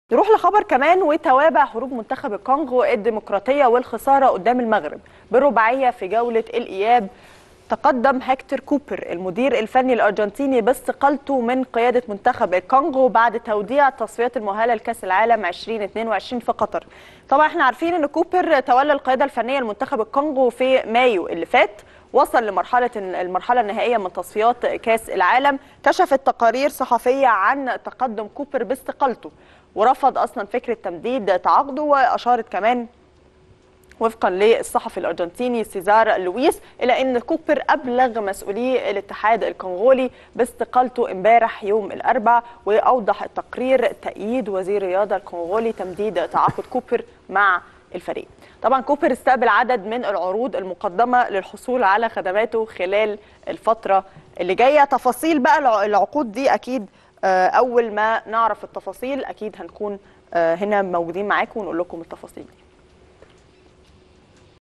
نروح لخبر كمان وتوابع هروب منتخب الكونغو الديمقراطية والخسارة قدام المغرب برباعية في جولة الإياب تقدم هكتور كوبر المدير الفني الأرجنتيني باستقالته من قيادة منتخب الكونغو بعد توديع التصفيات المؤهلة لكأس العالم 2022 في قطر طبعا احنا عارفين ان كوبر تولى القيادة الفنية لمنتخب الكونغو في مايو اللي فات وصل لمرحلة المرحلة النهائية من تصفيات كأس العالم كشفت تقارير صحفية عن تقدم كوبر باستقالته ورفض اصلا فكره تمديد تعاقده واشارت كمان وفقا للصحفي الارجنتيني سيزار لويس الى ان كوبر ابلغ مسؤولي الاتحاد الكونغولي باستقالته امبارح يوم الاربعاء واوضح التقرير تأييد وزير الرياضه الكونغولي تمديد تعاقد كوبر مع الفريق. طبعا كوبر استقبل عدد من العروض المقدمه للحصول على خدماته خلال الفتره اللي جايه تفاصيل بقى العقود دي اكيد اول ما نعرف التفاصيل اكيد هنكون هنا موجودين معاكم ونقول لكم التفاصيل دي